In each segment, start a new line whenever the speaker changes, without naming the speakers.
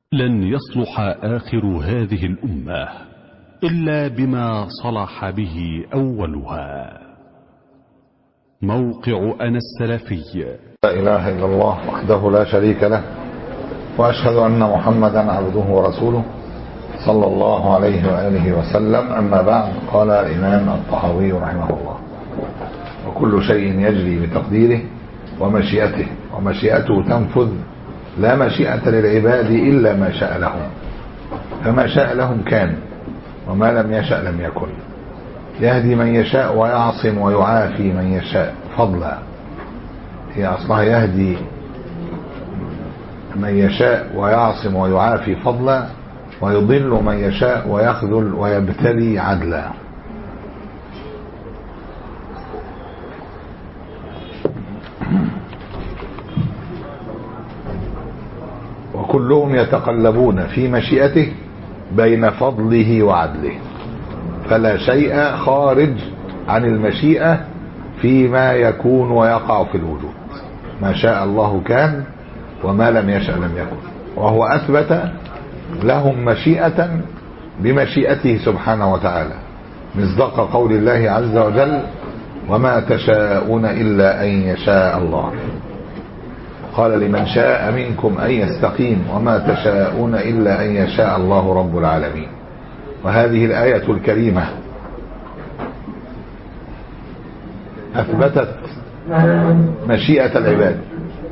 لن يصلح آخر هذه الأمة إلا بما صلح به أولها موقع أنا السلفي
لا إله إلا الله وحده لا شريك له وأشهد أن محمدا عبده ورسوله صلى الله عليه وآله وسلم أما بعد قال الإمام الطحاوي رحمه الله وكل شيء يجري بتقديره ومشيئته ومشيئته تنفذ لا مشيئة للعباد إلا ما شاء لهم فما شاء لهم كان وما لم يشأ لم يكن يهدي من يشاء ويعصم ويعافي من يشاء فضلا هي أصلها يهدي من يشاء ويعصم ويعافي فضلا ويضل من يشاء ويخذل ويبتلي عدلا وكلهم يتقلبون في مشيئته بين فضله وعدله فلا شيء خارج عن المشيئة فيما يكون ويقع في الوجود ما شاء الله كان وما لم يشأ لم يكن وهو أثبت لهم مشيئة بمشيئته سبحانه وتعالى مصداق قول الله عز وجل وما تشاءون إلا أن يشاء الله قال لمن شاء منكم أن يستقيم وما تشاءون إلا أن يشاء الله رب العالمين وهذه الآية الكريمة أثبتت مشيئة العباد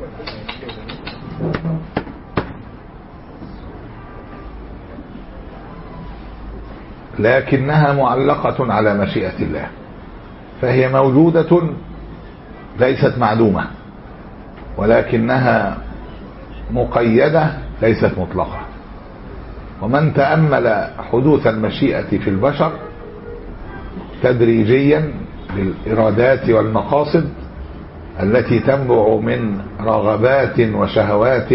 لكنها معلقة على مشيئة الله فهي موجودة ليست معدومة ولكنها مقيدة ليست مطلقة ومن تأمل حدوث المشيئة في البشر تدريجيا للإرادات والمقاصد التي تنبع من رغبات وشهوات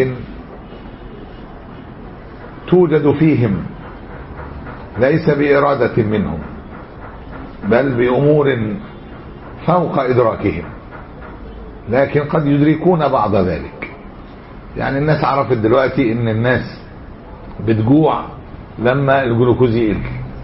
توجد فيهم ليس بإرادة منهم بل بأمور فوق إدراكهم لكن قد يدركون بعض ذلك يعني الناس عرفت دلوقتي ان الناس بتجوع لما الجلوكوز يقل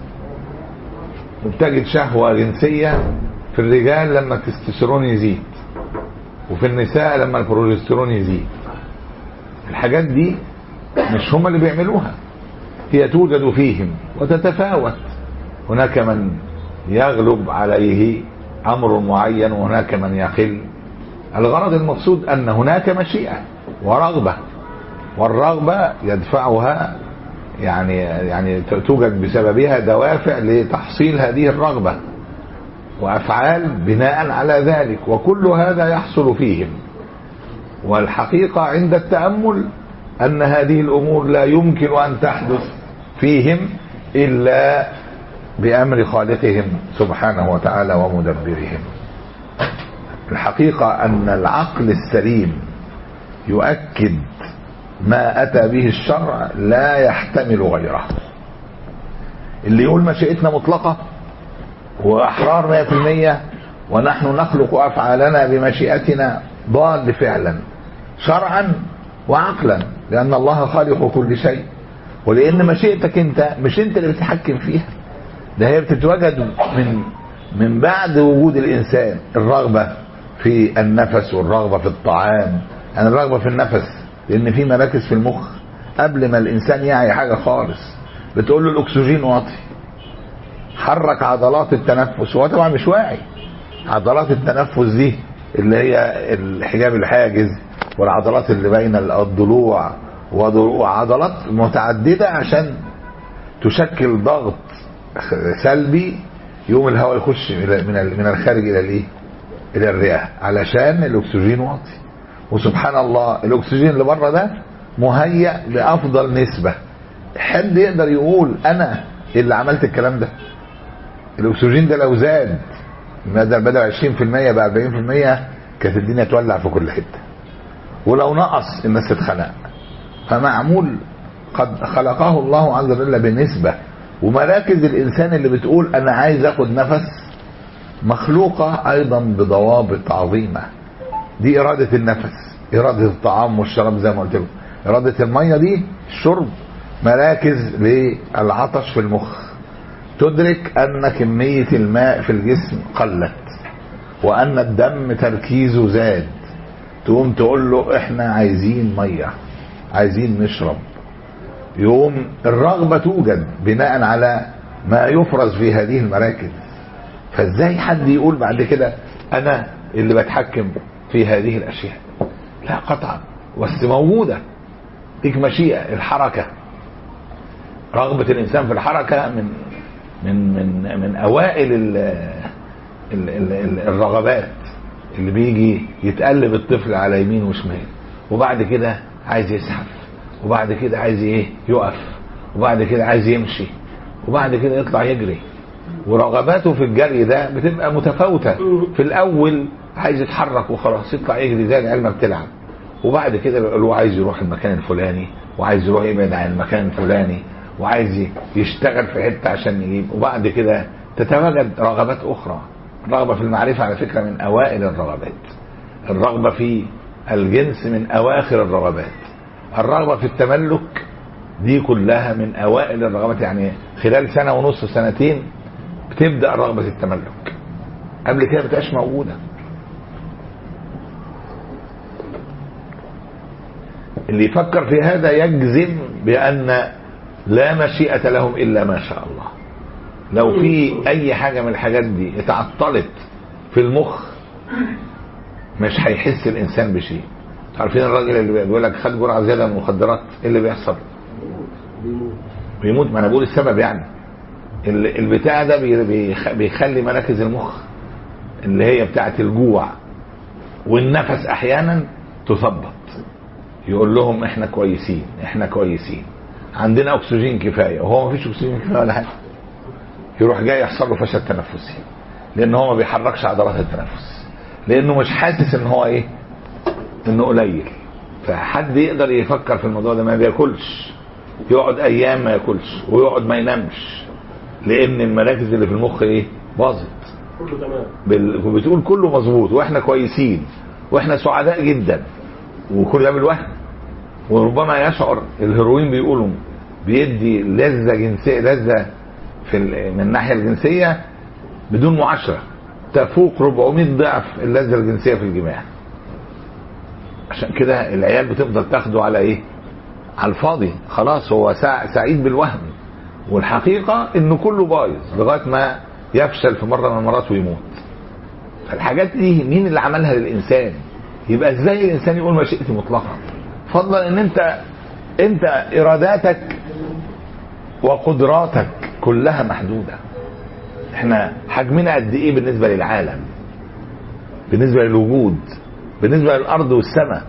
وبتجد شهوة جنسية في الرجال لما التستوستيرون يزيد وفي النساء لما البروجسترون يزيد الحاجات دي مش هم اللي بيعملوها هي توجد فيهم وتتفاوت هناك من يغلب عليه امر معين وهناك من يقل الغرض المقصود ان هناك مشيئه ورغبه والرغبه يدفعها يعني يعني توجد بسببها دوافع لتحصيل هذه الرغبه وافعال بناء على ذلك وكل هذا يحصل فيهم والحقيقه عند التامل ان هذه الامور لا يمكن ان تحدث فيهم الا بامر خالقهم سبحانه وتعالى ومدبرهم الحقيقة أن العقل السليم يؤكد ما أتى به الشرع لا يحتمل غيره اللي يقول مشيئتنا مطلقة وأحرار مئة في المية ونحن نخلق أفعالنا بمشيئتنا ضال فعلا شرعا وعقلا لأن الله خالق كل شيء ولأن مشيئتك أنت مش أنت اللي بتتحكم فيها ده هي بتتوجد من من بعد وجود الإنسان الرغبة في النفس والرغبة في الطعام يعني الرغبة في النفس لأن في مراكز في المخ قبل ما الإنسان يعي حاجة خالص بتقول له الأكسجين واطي حرك عضلات التنفس هو طبعا مش واعي عضلات التنفس دي اللي هي الحجاب الحاجز والعضلات اللي بين الضلوع وعضلات متعددة عشان تشكل ضغط سلبي يوم الهواء يخش من من الخارج الى الايه؟ الى الرئه علشان الاكسجين واطي وسبحان الله الاكسجين اللي بره ده مهيأ لافضل نسبه حد يقدر يقول انا اللي عملت الكلام ده الاكسجين ده لو زاد بدل بدل 20% بقى 40% كانت الدنيا تولع في كل حته ولو نقص الناس تتخنق فمعمول قد خلقه الله عز وجل بنسبه ومراكز الانسان اللي بتقول انا عايز اخد نفس مخلوقه ايضا بضوابط عظيمه دي اراده النفس اراده الطعام والشراب زي ما قلت لكم اراده الميه دي الشرب مراكز للعطش في المخ تدرك ان كمية الماء في الجسم قلت وان الدم تركيزه زاد تقوم تقول له احنا عايزين مية عايزين نشرب يقوم الرغبة توجد بناء على ما يفرز في هذه المراكز فازاي حد يقول بعد كده انا اللي بتحكم في هذه الاشياء لا قطعا بس موجودة ليك مشيئة الحركة رغبة الانسان في الحركة من من من من اوائل ال ال ال ال الرغبات اللي بيجي يتقلب الطفل على يمين وشمال وبعد كده عايز يزحف وبعد كده عايز ايه يقف وبعد كده عايز يمشي وبعد كده يطلع يجري ورغباته في الجري ده بتبقى متفاوتة في الاول عايز يتحرك وخلاص يطلع يجري زي العيال ما بتلعب وبعد كده بيقول له عايز يروح المكان الفلاني وعايز يروح يبعد عن المكان الفلاني وعايز يشتغل في حته عشان يجيب وبعد كده تتواجد رغبات اخرى الرغبه في المعرفه على فكره من اوائل الرغبات الرغبه في الجنس من اواخر الرغبات الرغبه في التملك دي كلها من اوائل الرغبات يعني خلال سنه ونص سنتين بتبدا رغبه التملك قبل كده ما بتبقاش موجوده اللي يفكر في هذا يجزم بان لا مشيئة لهم إلا ما شاء الله لو في أي حاجة من الحاجات دي اتعطلت في المخ مش هيحس الإنسان بشيء عارفين الراجل اللي بيقول لك خد جرعة زيادة من المخدرات إيه اللي بيحصل؟ بيموت ما أنا بقول السبب يعني البتاع ده بيخلي مراكز المخ اللي هي بتاعة الجوع والنفس أحيانا تثبط يقول لهم احنا كويسين احنا كويسين عندنا اكسجين كفايه وهو ما فيش اكسجين كفايه ولا حاجه يروح جاي يحصل له فشل تنفسي لان هو ما بيحركش عضلات التنفس لانه مش حاسس ان هو ايه انه قليل فحد يقدر يفكر في الموضوع ده ما بياكلش يقعد ايام ما ياكلش ويقعد ما ينامش لان المراكز اللي في المخ ايه باظت
كله تمام
بال... وبتقول كله مظبوط واحنا كويسين واحنا سعداء جدا وكل ده بالوهم وربما يشعر الهيروين بيقولوا بيدي لذة جنسية لذة في ال- من الناحية الجنسية بدون معاشرة تفوق 400 ضعف اللذة الجنسية في الجماع عشان كده العيال بتفضل تاخده على ايه على الفاضي خلاص هو سع- سعيد بالوهم والحقيقة انه كله بايظ لغاية ما يفشل في مرة من المرات ويموت فالحاجات دي مين اللي عملها للإنسان يبقى ازاي الإنسان يقول مشيئتي مطلقة فضلا ان انت انت اراداتك وقدراتك كلها محدودة احنا حجمنا قد ايه بالنسبة للعالم بالنسبة للوجود بالنسبة للأرض والسماء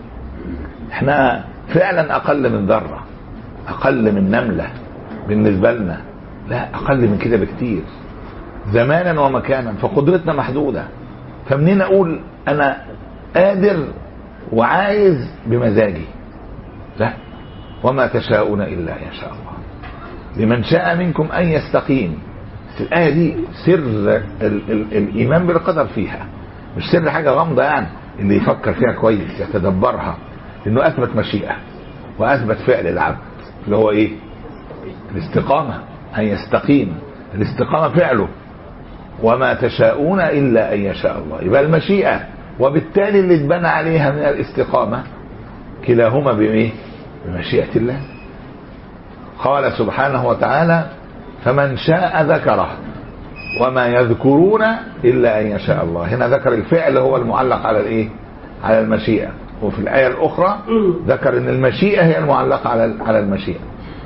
احنا فعلا أقل من ذرة أقل من نملة بالنسبة لنا لا أقل من كده بكتير زمانا ومكانا فقدرتنا محدودة فمنين أقول أنا قادر وعايز بمزاجي لا وما تشاءون إلا أن يشاء الله لمن شاء منكم أن يستقيم بس الآية دي سر ال ال الإيمان بالقدر فيها مش سر حاجة غامضة يعني اللي يفكر فيها كويس يتدبرها إنه أثبت مشيئة وأثبت فعل العبد اللي هو إيه الاستقامة أن يستقيم الاستقامة فعله وما تشاءون إلا أن يشاء الله يبقى المشيئة وبالتالي اللي اتبنى عليها من الاستقامة كلاهما بإيه؟ بمشيئة الله قال سبحانه وتعالى فمن شاء ذكره وما يذكرون إلا أن يشاء الله هنا ذكر الفعل هو المعلق على الإيه على المشيئة وفي الآية الأخرى ذكر أن المشيئة هي المعلقة على على المشيئة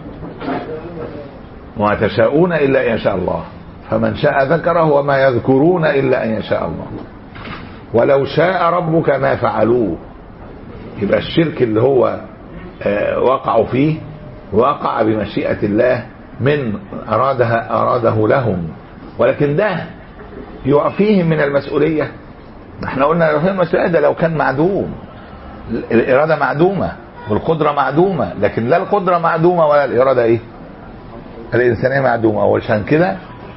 وما تشاءون إلا أن يشاء الله فمن شاء ذكره وما يذكرون إلا أن يشاء الله ولو شاء ربك ما فعلوه يبقى الشرك اللي هو آه، وقعوا فيه وقع بمشيئة الله من أرادها أراده لهم ولكن ده يعفيهم من المسؤولية احنا قلنا لو فيهم المسؤولية ده لو كان معدوم الإرادة معدومة والقدرة معدومة لكن لا القدرة معدومة ولا الإرادة إيه الإنسانية معدومة وعشان كده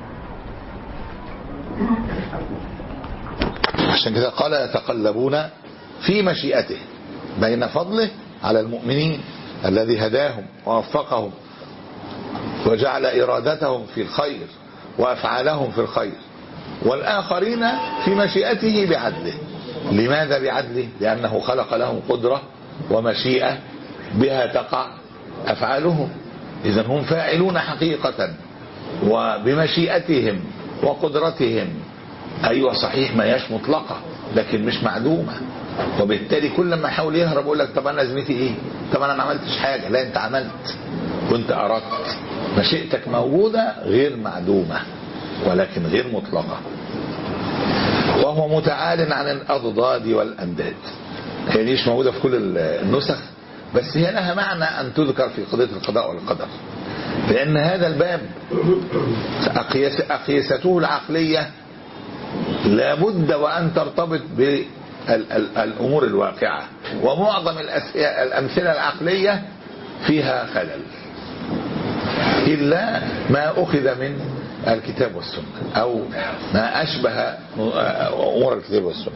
عشان كده قال يتقلبون في مشيئته بين فضله على المؤمنين الذي هداهم ووفقهم وجعل إرادتهم في الخير وأفعالهم في الخير والآخرين في مشيئته بعدله لماذا بعدله لأنه خلق لهم قدرة ومشيئة بها تقع أفعالهم إذا هم فاعلون حقيقة وبمشيئتهم وقدرتهم أيوة صحيح ما هياش مطلقة لكن مش معدومة وبالتالي كل ما يحاول يهرب يقول لك طب انا لازمتي ايه؟ طب انا ما عملتش حاجه، لا انت عملت وانت اردت مشيئتك موجوده غير معدومه ولكن غير مطلقه. وهو متعال عن الاضداد والانداد. هي دي مش موجوده في كل النسخ بس هي لها معنى ان تذكر في قضيه القضاء والقدر. لان هذا الباب أقيس اقيسته العقليه لابد وان ترتبط ب الأمور الواقعة ومعظم الأمثلة العقلية فيها خلل إلا ما أخذ من الكتاب والسنة أو ما أشبه أمور الكتاب والسنة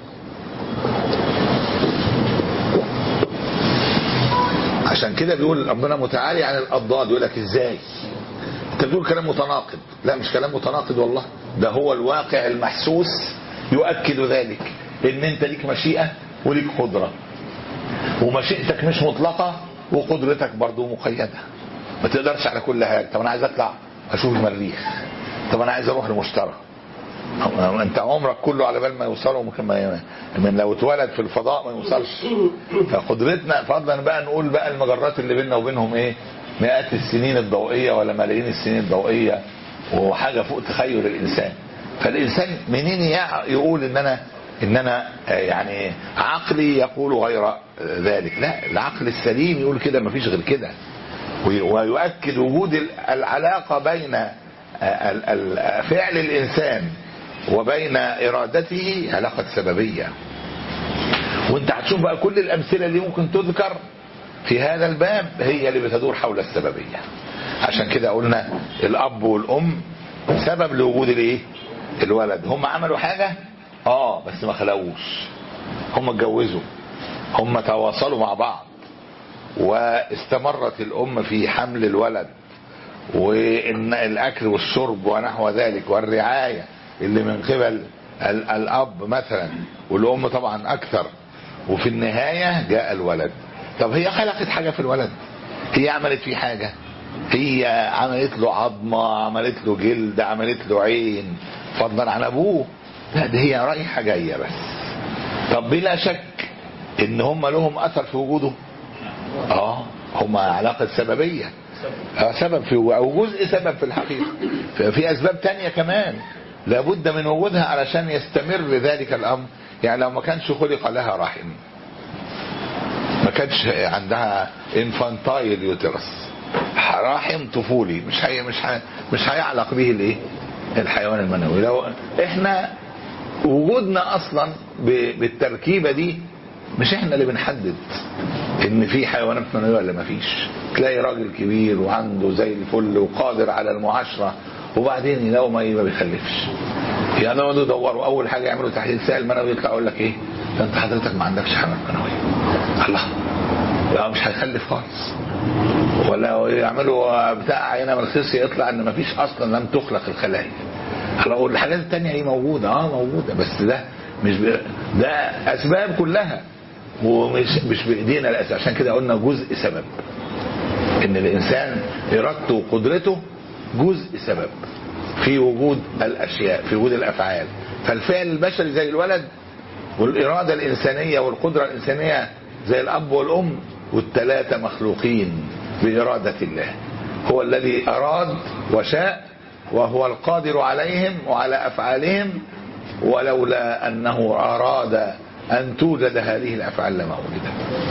عشان كده بيقول ربنا متعالي عن الأضداد يقول لك إزاي انت بتقول كلام متناقض لا مش كلام متناقض والله ده هو الواقع المحسوس يؤكد ذلك ان انت ليك مشيئة وليك قدرة ومشيئتك مش مطلقة وقدرتك برضو مقيدة ما تقدرش على كل حاجة طب انا عايز اطلع اشوف المريخ طب انا عايز اروح المشتري انت عمرك كله على بال ما يوصلوا ممكن ما من لو اتولد في الفضاء ما يوصلش فقدرتنا فضلا بقى نقول بقى المجرات اللي بيننا وبينهم ايه مئات السنين الضوئية ولا ملايين السنين الضوئية وحاجة فوق تخيل الانسان فالانسان منين يقول ان انا ان انا يعني عقلي يقول غير ذلك لا العقل السليم يقول كده مفيش غير كده ويؤكد وجود العلاقة بين فعل الإنسان وبين إرادته علاقة سببية وانت هتشوف بقى كل الأمثلة اللي ممكن تذكر في هذا الباب هي اللي بتدور حول السببية عشان كده قلنا الأب والأم سبب لوجود الايه الولد هم عملوا حاجة اه بس ما خلقوش هم اتجوزوا هم تواصلوا مع بعض واستمرت الام في حمل الولد وان الاكل والشرب ونحو ذلك والرعايه اللي من قبل الاب مثلا والام طبعا اكثر وفي النهايه جاء الولد طب هي خلقت حاجه في الولد هي عملت فيه حاجه هي عملت له عظمه عملت له جلد عملت له عين فضلا عن ابوه لا ده هي رايحه جايه بس طب بلا شك ان هم لهم اثر في وجوده اه هم علاقه سببيه آه سبب في او جزء سبب في الحقيقه في اسباب تانية كمان لابد من وجودها علشان يستمر ذلك الامر يعني لو ما كانش خلق لها رحم ما كانش عندها انفانتايل يوترس رحم طفولي مش هي مش هي مش هيعلق به الايه الحيوان المنوي لو احنا وجودنا اصلا بالتركيبه دي مش احنا اللي بنحدد ان في حيوانات منويه ولا ما فيش تلاقي راجل كبير وعنده زي الفل وقادر على المعاشره وبعدين لو ما ما بيخلفش يعني يقعدوا يدوروا اول حاجه يعملوا تحليل سائل منوي يطلع يقول لك ايه ده انت حضرتك ما عندكش حيوانات منويه الله لا مش هيخلف خالص ولا يعملوا بتاع عينه من الخصيه يطلع ان ما فيش اصلا لم تخلق الخلايا والحاجات التانية دي موجودة اه موجودة بس ده مش ب... ده اسباب كلها ومش مش بايدينا الاساس عشان كده قلنا جزء سبب ان الانسان ارادته وقدرته جزء سبب في وجود الاشياء في وجود الافعال فالفعل البشري زي الولد والاراده الانسانيه والقدره الانسانيه زي الاب والام والثلاثه مخلوقين باراده الله هو الذي اراد وشاء وهو القادر عليهم وعلى افعالهم ولولا انه اراد ان توجد هذه الافعال لما وجدت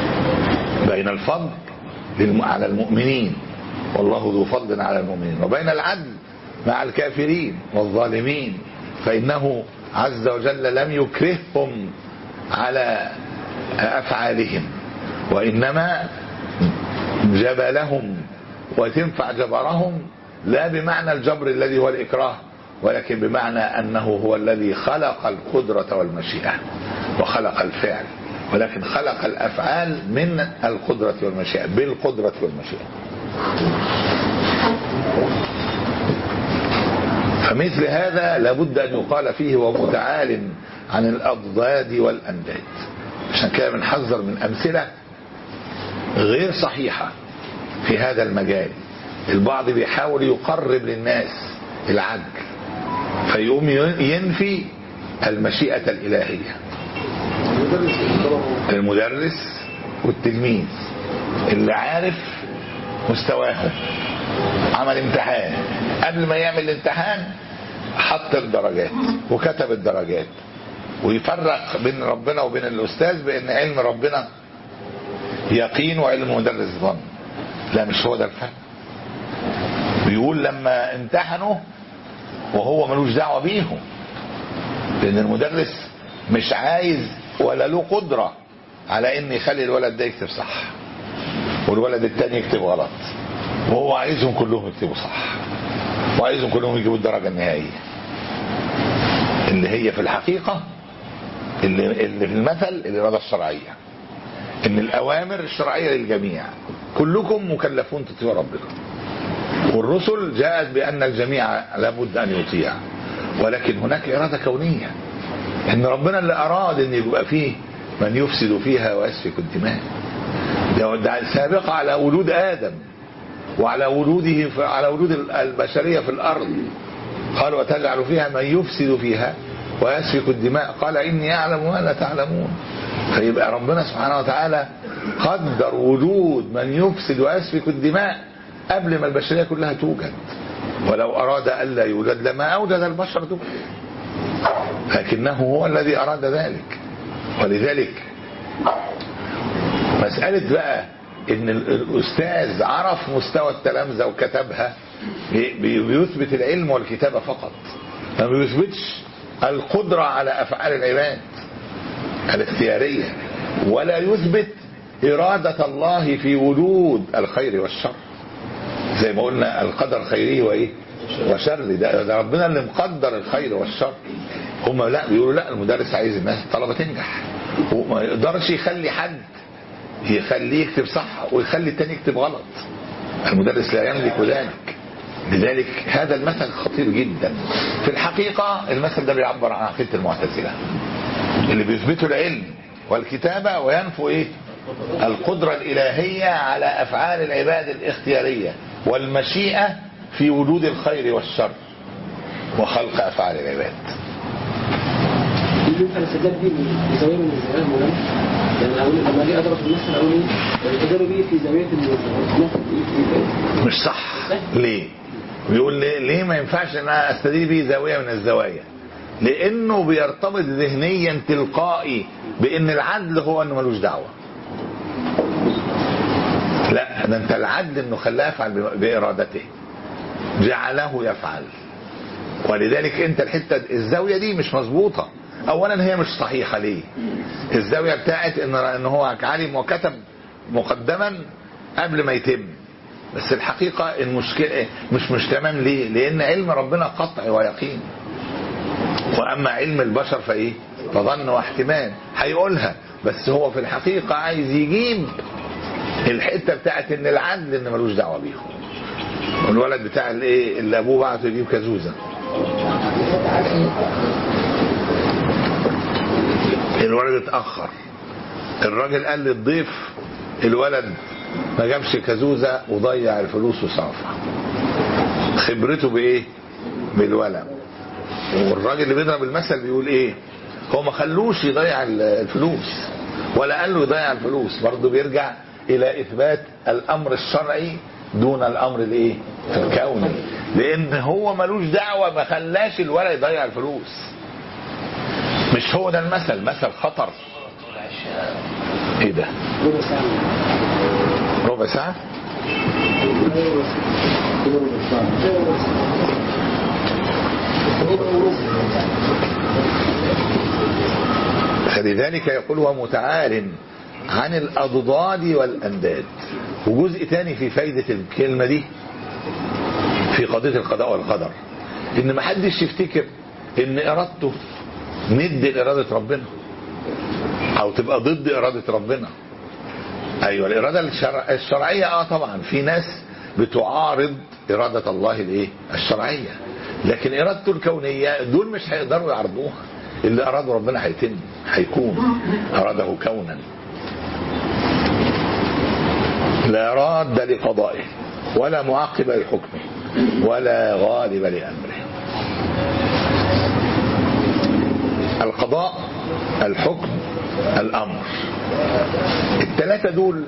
بين الفضل على المؤمنين والله ذو فضل على المؤمنين وبين العدل مع الكافرين والظالمين فانه عز وجل لم يكرههم على افعالهم وانما جبلهم وتنفع جبرهم لا بمعنى الجبر الذي هو الإكراه ولكن بمعنى أنه هو الذي خلق القدرة والمشيئة وخلق الفعل ولكن خلق الأفعال من القدرة والمشيئة بالقدرة والمشيئة فمثل هذا لابد أن يقال فيه ومتعال عن الأضداد والأنداد عشان كده بنحذر من أمثلة غير صحيحة في هذا المجال البعض بيحاول يقرب للناس العدل فيقوم ينفي المشيئة الإلهية المدرس والتلميذ اللي عارف مستواهم عمل امتحان قبل ما يعمل الامتحان حط الدرجات وكتب الدرجات ويفرق بين ربنا وبين الأستاذ بأن علم ربنا يقين وعلم مدرس ظن لا مش هو ده الفرق بيقول لما امتحنوا وهو ملوش دعوة بيهم لأن المدرس مش عايز ولا له قدرة على ان يخلي الولد ده يكتب صح والولد التاني يكتب غلط وهو عايزهم كلهم يكتبوا صح وعايزهم كلهم يجيبوا الدرجة النهائية اللي هي في الحقيقة اللي, اللي في المثل الإرادة الشرعية ان الأوامر الشرعية للجميع كلكم مكلفون تطيعوا ربكم والرسل جاءت بأن الجميع لابد أن يطيع ولكن هناك إرادة كونية ان ربنا اللي أراد ان يبقى فيه من يفسد فيها ويسفك الدماء ده سابقة على ولود آدم وعلى وجوده على وجود البشرية في الأرض قال وتجعل فيها من يفسد فيها ويسفك الدماء قال إني أعلم ما لا تعلمون فيبقى ربنا سبحانه وتعالى قدر وجود من يفسد ويسفك الدماء قبل ما البشرية كلها توجد ولو أراد ألا يوجد لما أوجد البشر دول لكنه هو الذي أراد ذلك ولذلك مسألة بقى ان الاستاذ عرف مستوى التلامذة وكتبها بيثبت العلم والكتابة فقط ما بيثبتش القدرة على افعال العباد الاختيارية ولا يثبت إرادة الله في وجود الخير والشر زي ما قلنا القدر خيري وايه وشر ده, ده ربنا اللي مقدر الخير والشر هم لا بيقولوا لا المدرس عايز الناس الطلبه تنجح وما يقدرش يخلي حد يخليه يكتب صح ويخلي التاني يكتب غلط المدرس لا يملك ذلك لذلك هذا المثل خطير جدا في الحقيقة المثل ده بيعبر عن عقيدة المعتزلة اللي بيثبتوا العلم والكتابة وينفوا ايه القدرة الإلهية على أفعال العباد الاختيارية والمشيئة في وجود الخير والشر وخلق أفعال العباد
ينفع الاستدلال دي بزاويه من الزوايا المهمه يعني اقول لما اجي اضرب المثل اقول ايه الاستدلال بيه في زاويه المثل
مش صح ليه بيقول ليه, ليه ما ينفعش ان انا استدل بيه زاويه من الزوايا لانه بيرتبط ذهنيا تلقائي بان العدل هو انه ملوش دعوه لا ده انت العدل انه خلاه يفعل بارادته جعله يفعل ولذلك انت الحته الزاويه دي مش مظبوطه اولا هي مش صحيحه ليه الزاويه بتاعت ان ان هو علم وكتب مقدما قبل ما يتم بس الحقيقه المشكله مش مش تمام ليه لان علم ربنا قطع ويقين واما علم البشر فايه فظن واحتمال هيقولها بس هو في الحقيقه عايز يجيب الحته بتاعت ان العدل ان ملوش دعوه بيهم والولد بتاع الايه اللي ابوه بعته يجيب كازوزه الولد اتأخر الراجل قال للضيف الولد ما جابش كازوزة وضيع الفلوس وصرفها خبرته بايه بالولد والراجل اللي بيضرب المثل بيقول ايه هو ما خلوش يضيع الفلوس ولا قال له يضيع الفلوس برضه بيرجع الى اثبات الامر الشرعي دون الامر الايه الكوني لان هو ملوش دعوه ما خلاش الولد يضيع الفلوس مش هو ده المثل مثل خطر ايه ده
ربع ساعه
ربع ساعه فلذلك يقول هو متعال عن الأضداد والأنداد وجزء تاني في فايدة الكلمة دي في قضية القضاء والقدر إن ما حدش يفتكر إن إرادته ند لإرادة ربنا أو تبقى ضد إرادة ربنا أيوة الإرادة الشرع الشرعية آه طبعا في ناس بتعارض إرادة الله الإيه؟ الشرعية لكن إرادته الكونية دول مش هيقدروا يعرضوها اللي أراده ربنا هيتم هيكون أراده كونا لا راد لقضائه ولا معقب لحكمه ولا غالب لأمره القضاء الحكم الأمر الثلاثة دول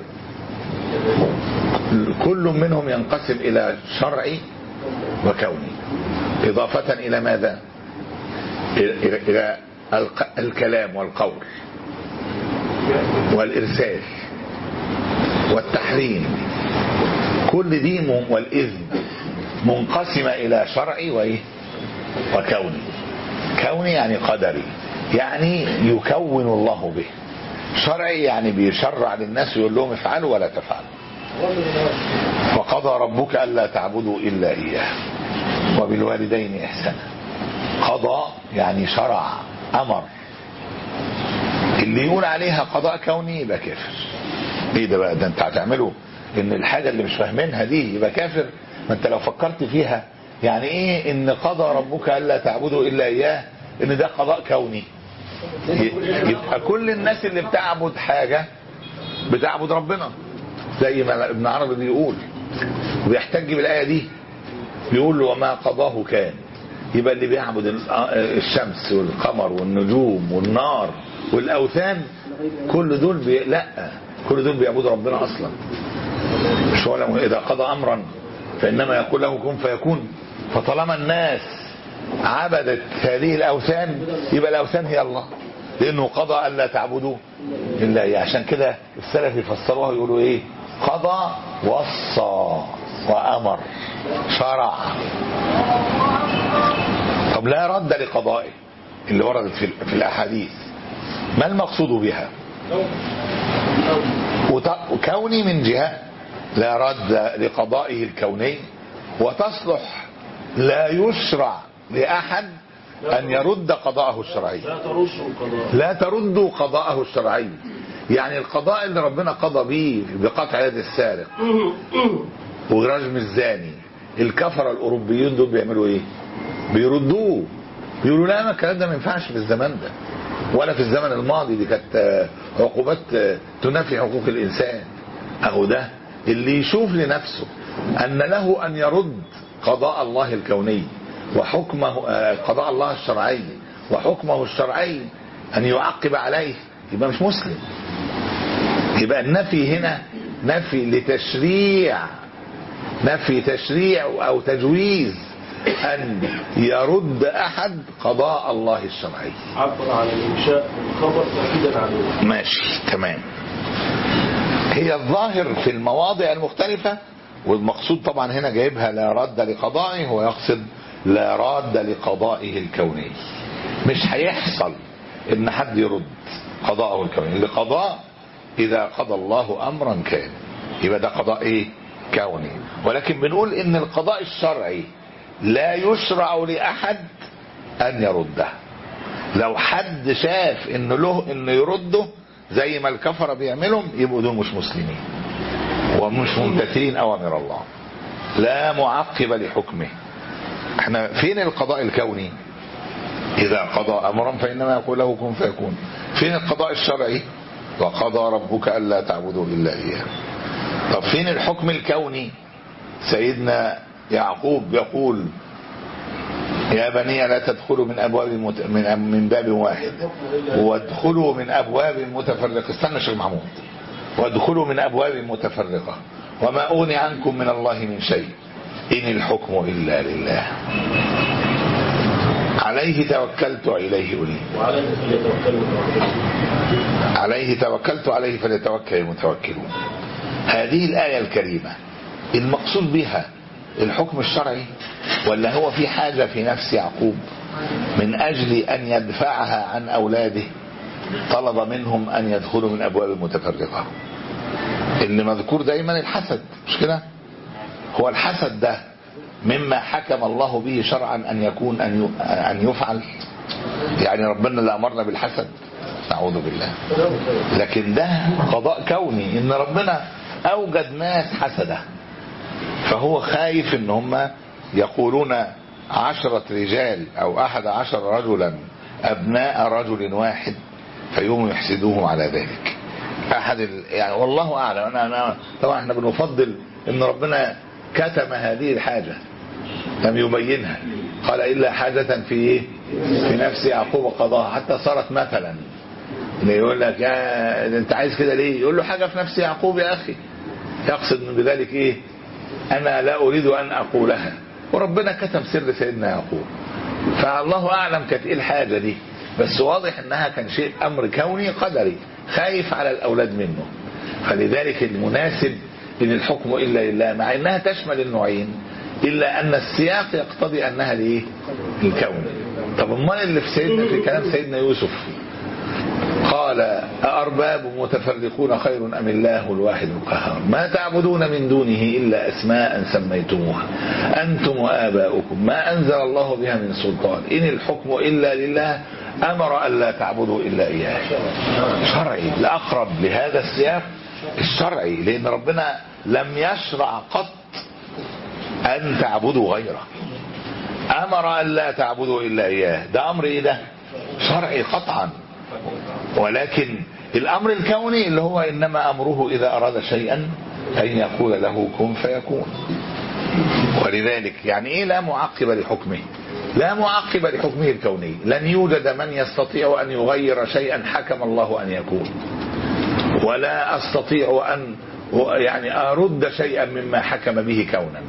كل منهم ينقسم إلى شرعي وكوني إضافة إلى ماذا إلى إلى الق- الكلام والقول والإرسال والتحريم كل دي م- والإذن منقسمة إلى شرعي وإيه وكوني كوني يعني قدري يعني يكون الله به شرعي يعني بيشرع للناس ويقول لهم افعلوا ولا تفعلوا وقضى ربك ألا تعبدوا إلا إياه وبالوالدين إحسانا قضى يعني شرع أمر اللي يقول عليها قضاء كوني يبقى كافر ايه ده بقى ده انت هتعمله ان الحاجة اللي مش فاهمينها دي يبقى كافر ما انت لو فكرت فيها يعني ايه ان قضى ربك الا تعبدوا الا اياه ان ده قضاء كوني يبقى كل الناس اللي بتعبد حاجة بتعبد ربنا زي ما ابن عربي بيقول وبيحتج بالآية دي بيقول له وما قضاه كان يبقى اللي بيعبد الشمس والقمر والنجوم والنار والأوثان كل دول بي... لا كل دول بيعبدوا ربنا أصلا مش هو لما إذا قضى أمرا فإنما يقول له كن فيكون فطالما الناس عبدت هذه الأوثان يبقى الأوثان هي الله لأنه قضى ألا تعبدوا إلا إياه عشان كده السلف يفسروها يقولوا إيه قضى وصى وأمر شرع طب لا رد لقضائه اللي وردت في, في الأحاديث ما المقصود بها وكوني من جهة لا رد لقضائه الكوني وتصلح لا يشرع لأحد أن يرد قضاءه الشرعي
لا ترش القضاء
لا تردوا قضاءه الشرعي يعني القضاء اللي ربنا قضى به بقطع يد السارق ورجم الزاني الكفرة الأوروبيين دول بيعملوا إيه بيردوه بيقولوا لا ما الكلام ده ما ينفعش في الزمان ده ولا في الزمن الماضي دي كانت آه، عقوبات آه، تنافي حقوق الإنسان أهو ده اللي يشوف لنفسه أن له أن يرد قضاء الله الكوني وحكمه آه، قضاء الله الشرعي وحكمه الشرعي أن يعقب عليه يبقى مش مسلم يبقى النفي هنا نفي لتشريع نفي تشريع أو تجويز أن يرد أحد قضاء الله الشرعي
عبر عن الإنشاء الخبر تأكيدا عليه
ماشي تمام هي الظاهر في المواضع المختلفة والمقصود طبعا هنا جايبها لا رد لقضائه هو يقصد لا راد لقضائه الكوني مش هيحصل ان حد يرد قضاءه الكوني لقضاء اذا قضى الله امرا كان يبقى ده قضاء ايه كوني ولكن بنقول ان القضاء الشرعي لا يشرع لاحد ان يرده لو حد شاف انه له انه يرده زي ما الكفره بيعملهم يبقوا دول مش مسلمين ومش ممتثلين اوامر الله لا معقب لحكمه احنا فين القضاء الكوني اذا قضى امرا فانما يقول له كن فيكون فين القضاء الشرعي وقضى ربك الا تعبدوا الا اياه طب فين الحكم الكوني سيدنا يعقوب يقول يا بني لا تدخلوا من ابواب مت... من من باب واحد وادخلوا من ابواب متفرقه استنى يا شيخ محمود وادخلوا من ابواب متفرقه وما اغني عنكم من الله من شيء ان الحكم الا لله عليه توكلت اليه انيب
وعلى فليتوكل المتوكلون
عليه توكلت عليه فليتوكل المتوكلون هذه الآية الكريمة المقصود بها الحكم الشرعي ولا هو في حاجة في نفس يعقوب من أجل أن يدفعها عن أولاده طلب منهم أن يدخلوا من أبواب متفرقة اللي مذكور دايما الحسد مش كده هو الحسد ده مما حكم الله به شرعا أن يكون أن ي- أن يفعل يعني ربنا اللي أمرنا بالحسد نعوذ بالله لكن ده قضاء كوني ان ربنا اوجد ناس حسده فهو خايف ان هم يقولون عشرة رجال او احد عشر رجلا ابناء رجل واحد فيوم يحسدوه على ذلك احد ال... يعني والله اعلم انا انا طبعا احنا بنفضل ان ربنا كتم هذه الحاجه لم يبينها قال الا حاجه في ايه في نفس يعقوب قضاها حتى صارت مثلا اللي يقول لك يا انت عايز كده ليه يقول له حاجه في نفس يعقوب يا اخي يقصد من بذلك ايه انا لا اريد ان اقولها وربنا كتم سر سيدنا يعقوب فالله اعلم كانت ايه الحاجه دي بس واضح انها كان شيء امر كوني قدري خايف على الاولاد منه فلذلك المناسب ان الحكم الا لله مع انها تشمل النوعين الا ان السياق يقتضي انها لايه الكون طب امال اللي في سيدنا في كلام سيدنا يوسف قال أأرباب متفرقون خير أم الله الواحد القهار ما تعبدون من دونه إلا أسماء سميتموها أنتم وآباؤكم ما أنزل الله بها من سلطان إن الحكم إلا لله أمر ألا تعبدوا إلا إياه شرعي الأقرب لهذا السياق الشرعي لأن ربنا لم يشرع قط أن تعبدوا غيره أمر ألا تعبدوا إلا إياه ده أمر إيه ده شرعي قطعا ولكن الامر الكوني اللي هو انما امره اذا اراد شيئا ان يقول له كن فيكون ولذلك يعني ايه لا معقب لحكمه لا معقب لحكمه الكوني لن يوجد من يستطيع ان يغير شيئا حكم الله ان يكون ولا استطيع ان يعني ارد شيئا مما حكم به كونا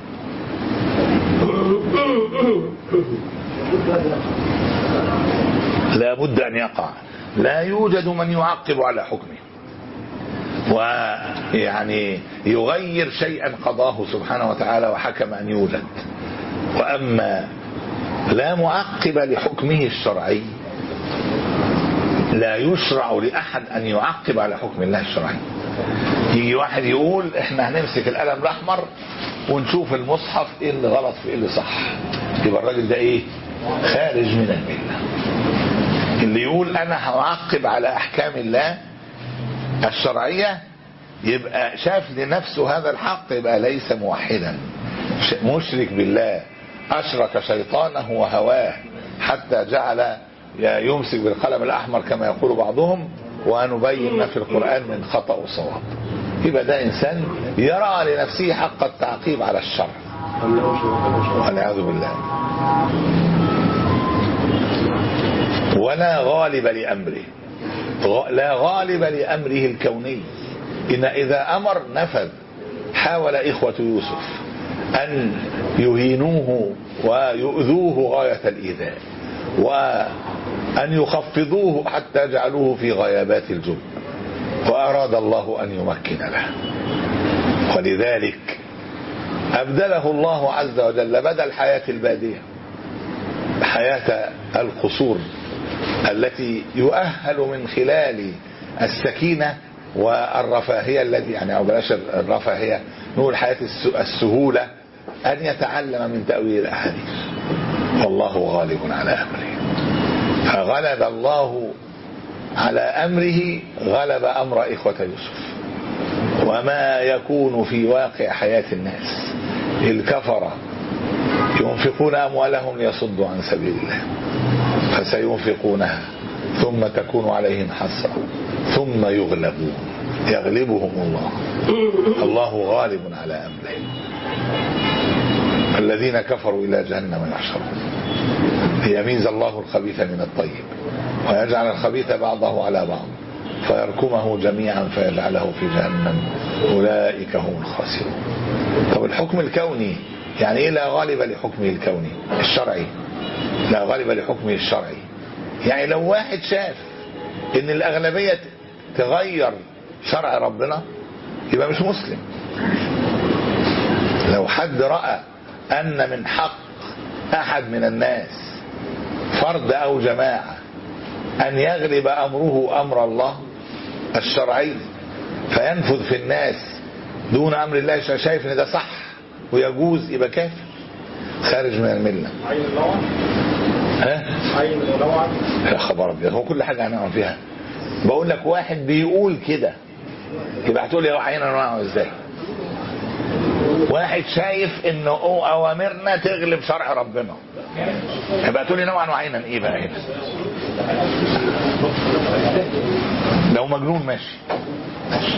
لا بد ان يقع لا يوجد من يعقب على حكمه ويعني يغير شيئا قضاه سبحانه وتعالى وحكم أن يوجد وأما لا معقب لحكمه الشرعي لا يشرع لأحد أن يعقب على حكم الله الشرعي يجي واحد يقول احنا هنمسك القلم الأحمر ونشوف المصحف ايه اللي غلط في ايه اللي صح يبقى الراجل ده ايه خارج من المله اللي يقول انا هعقب على احكام الله الشرعية يبقى شاف لنفسه هذا الحق يبقى ليس موحدا مشرك بالله اشرك شيطانه وهواه حتى جعل يمسك بالقلم الاحمر كما يقول بعضهم ونبين ما في القرآن من خطأ وصواب يبقى ده انسان يرى لنفسه حق التعقيب على الشر والعياذ بالله ولا غالب لأمره لا غالب لأمره الكوني إن إذا أمر نفذ حاول إخوة يوسف أن يهينوه ويؤذوه غاية الإيذاء وأن يخفضوه حتى جعلوه في غيابات الجب وأراد الله أن يمكن له ولذلك أبدله الله عز وجل بدل حياة البادية حياة القصور التي يؤهل من خلال السكينة والرفاهية التي يعني أو بلاش الرفاهية نقول حياة السهولة أن يتعلم من تأويل الأحاديث والله غالب على أمره فغلب الله على أمره غلب أمر إخوة يوسف وما يكون في واقع حياة الناس الكفرة ينفقون أموالهم ليصدوا عن سبيل الله فسينفقونها ثم تكون عليهم حسرة ثم يغلبون يغلبهم الله الله غالب على أمره الذين كفروا إلى جهنم يحشرون ليميز الله الخبيث من الطيب ويجعل الخبيث بعضه على بعض فيركمه جميعا فيجعله في جهنم أولئك هم الخاسرون طب الحكم الكوني يعني ايه لا غالب لحكمه الكوني الشرعي لا غالب لحكمه الشرعي يعني لو واحد شاف ان الاغلبية تغير شرع ربنا يبقى مش مسلم لو حد رأى ان من حق احد من الناس فرد او جماعة ان يغلب امره امر الله الشرعي فينفذ في الناس دون امر الله شايف ان ده صح ويجوز يبقى كافر خارج من المله
عين اللوعة
ها
عين اللوعة
يا خبر ابيض هو كل حاجه هنعمل فيها بقول لك واحد بيقول كده يبقى هتقول لي هو عين انواعه ازاي واحد شايف انه أو اوامرنا تغلب شرع ربنا يبقى تقول لي نوعا وعينا ايه بقى هنا لو مجنون ماشي ماشي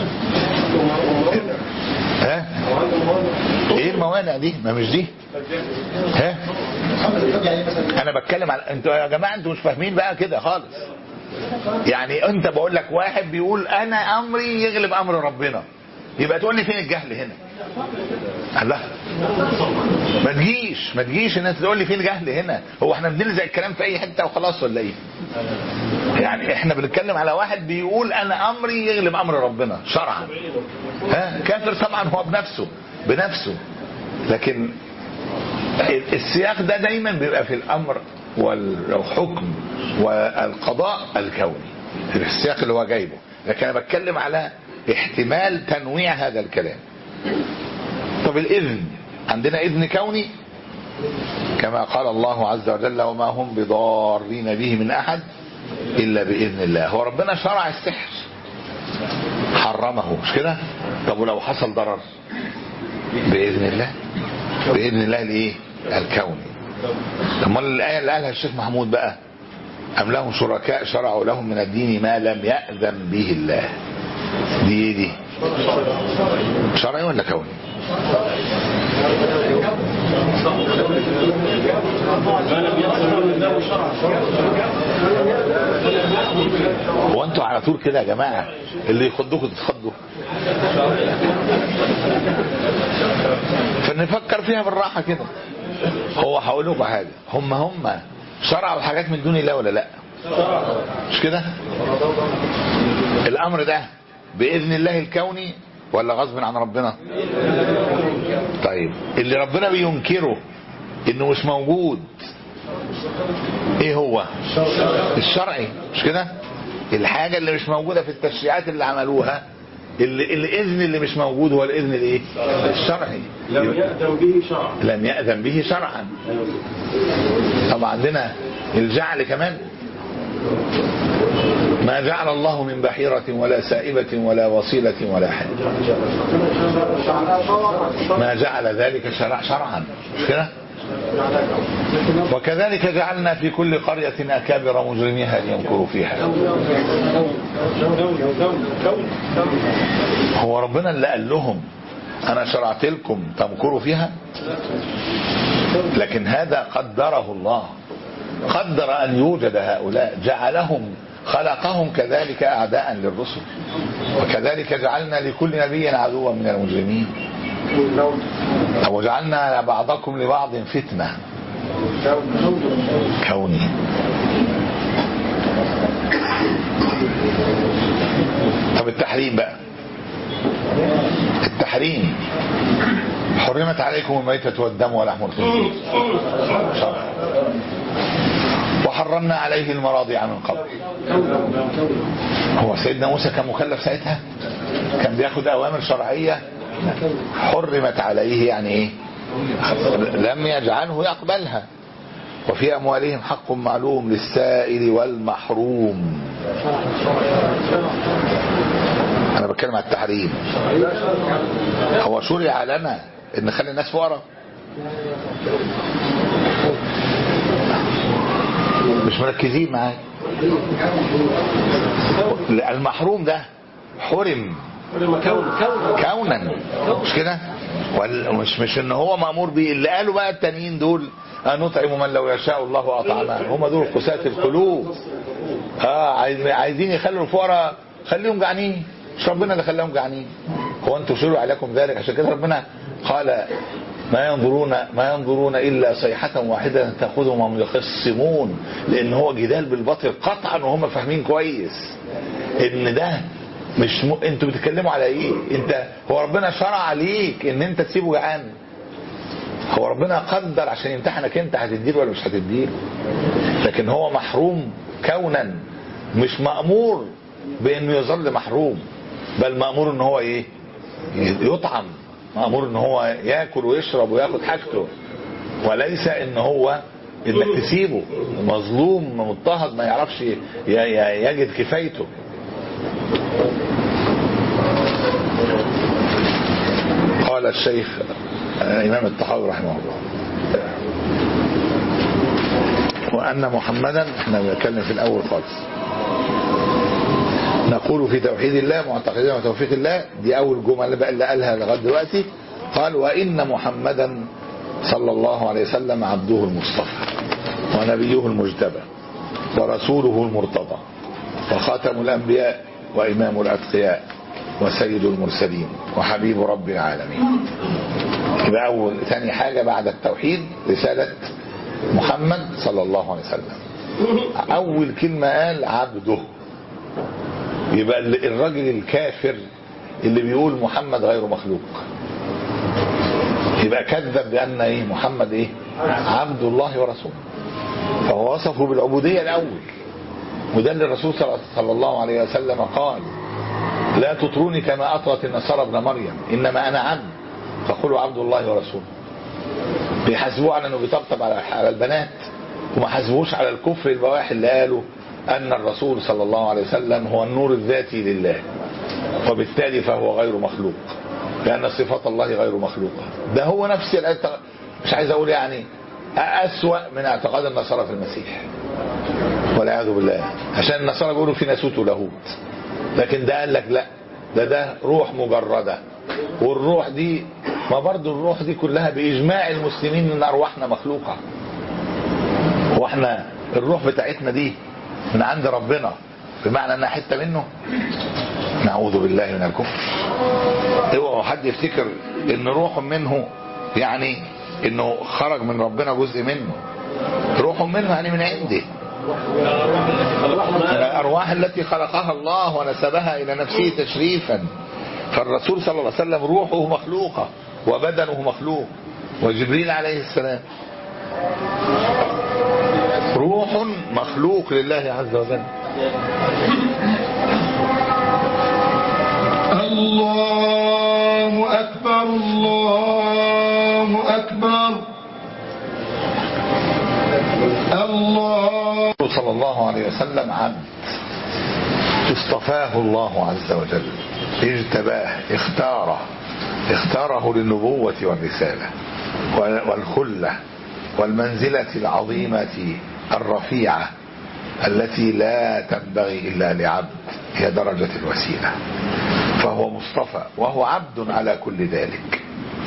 ها ايه الموانع دي ما مش دي ها انا بتكلم على انتوا يا جماعه انتوا مش فاهمين بقى كده خالص يعني انت بقول لك واحد بيقول انا امري يغلب امر ربنا يبقى تقول لي فين الجهل هنا الله ما تجيش ما تجيش ان انت تقول لي فين الجهل هنا هو احنا بنلزق الكلام في اي حته وخلاص ولا ايه يعني احنا بنتكلم على واحد بيقول انا امري يغلب امر ربنا شرعا ها كافر طبعا هو بنفسه بنفسه لكن السياق ده دايما بيبقى في الامر والحكم والقضاء الكوني السياق اللي هو جايبه لكن انا بتكلم على احتمال تنويع هذا الكلام طب الاذن عندنا اذن كوني كما قال الله عز وجل وما هم بضارين به من احد الا باذن الله هو ربنا شرع السحر حرمه مش كده طب ولو حصل ضرر باذن الله باذن الله الايه الكوني امال الايه اللي قالها الشيخ محمود بقى ام لهم شركاء شرعوا لهم من الدين ما لم ياذن به الله دي ايه دي شرعي ولا كوني وانتوا على طول كده يا جماعه اللي يخضوكوا تتخضوا فنفكر فيها بالراحه كده هو هقول لكم حاجه هم هم شرعوا حاجات من دون الله ولا لا مش كده الامر ده باذن الله الكوني ولا غصب عن ربنا طيب اللي ربنا بينكره انه مش موجود ايه هو الشرعي مش كده الحاجة اللي مش موجودة في التشريعات اللي عملوها اللي الاذن اللي مش موجود هو الاذن الايه الشرعي
لم يأذن به شرعا
لم يأذن به شرعا طبعا عندنا الجعل كمان ما جعل الله من بحيرة ولا سائبة ولا وصيلة ولا حد ما جعل ذلك شرع شرعا مش كده وكذلك جعلنا في كل قرية أكابر مجرميها ليمكروا فيها هو ربنا اللي قال لهم أنا شرعت لكم تمكروا فيها لكن هذا قدره الله قدر أن يوجد هؤلاء جعلهم خلقهم كذلك أعداء للرسل وكذلك جعلنا لكل نبي عدوا من المجرمين وجعلنا بعضكم لبعض فتنة كوني طب التحريم بقى التحريم حرمت عليكم الميتة والدم ولحم الخنزير شرع وحرمنا عليه المراضع من قبل هو سيدنا موسى كان مكلف ساعتها كان بياخد اوامر شرعيه حرمت عليه يعني ايه لم يجعله يقبلها وفي اموالهم حق معلوم للسائل والمحروم انا بتكلم على التحريم هو شرع لنا ان نخلي الناس فقراء مش مركزين معايا المحروم ده حرم كونا مش كده مش مش ان هو مامور بيه اللي قالوا بقى التانيين دول نطعم من لو يشاء الله اطعمه هم دول قساة القلوب اه عايز عايزين يخلوا الفقراء خليهم جعانين مش ربنا اللي خلاهم جعانين هو انتم شرع عليكم ذلك عشان كده ربنا قال ما ينظرون ما ينظرون الا صيحة واحدة تاخذهم هم يخصمون لان هو جدال بالباطل قطعا وهم فاهمين كويس ان ده مش م... انتوا بتتكلموا على ايه انت هو ربنا شرع عليك ان انت تسيبه جعان هو ربنا قدر عشان يمتحنك انت هتديله ولا مش هتديله لكن هو محروم كونا مش مأمور بانه يظل محروم بل مأمور ان هو ايه يطعم مأمور ان هو ياكل ويشرب وياخد حاجته وليس ان هو انك تسيبه مظلوم مضطهد ما يعرفش يجد كفايته قال الشيخ الإمام الطحاوي رحمه الله وأن محمدا احنا بنتكلم في الأول خالص نقول في توحيد الله معتقدين وتوفيق الله دي أول جملة بقى اللي قالها لغاية دلوقتي قال وإن محمدا صلى الله عليه وسلم عبده المصطفى ونبيه المجتبى ورسوله المرتضى وخاتم الأنبياء وإمام الأتقياء وسيد المرسلين وحبيب رب العالمين يبقى أول ثاني حاجة بعد التوحيد رسالة محمد صلى الله عليه وسلم أول كلمة قال عبده يبقى الرجل الكافر اللي بيقول محمد غير مخلوق يبقى كذب بأن إيه محمد إيه عبد الله ورسوله فهو وصفه بالعبودية الأول وده اللي الرسول صلى الله عليه وسلم قال لا تطروني كما أطرت النصارى ابن مريم إنما أنا عبد فقولوا عبد الله ورسوله بيحاسبوه على انه بيطبطب على على البنات وما حاسبوش على الكفر البواح اللي قالوا ان الرسول صلى الله عليه وسلم هو النور الذاتي لله وبالتالي فهو غير مخلوق لان صفات الله غير مخلوقه ده هو نفس مش عايز اقول يعني اسوا من اعتقاد النصارى في المسيح والعياذ بالله عشان النصارى بيقولوا في ناسوت ولاهوت لكن ده قال لك لا ده ده روح مجرده والروح دي ما برضو الروح دي كلها بإجماع المسلمين ان أرواحنا مخلوقة واحنا الروح بتاعتنا دي من عند ربنا بمعنى انها حتة منه نعوذ بالله من الكفر اوعوا حد يفتكر ان روح منه يعني انه خرج من ربنا جزء منه روح منه يعني من عنده الأرواح التي خلقها الله ونسبها إلى نفسه تشريفا فالرسول صلى الله عليه وسلم روحه مخلوقة وبدنه مخلوق وجبريل عليه السلام روح مخلوق لله عز وجل
الله أكبر الله أكبر الله
صلى الله عليه وسلم عبد اصطفاه الله عز وجل اجتباه اختاره اختاره للنبوة والرسالة والخلة والمنزلة العظيمة الرفيعة التي لا تنبغي إلا لعبد هي درجة الوسيلة فهو مصطفى وهو عبد على كل ذلك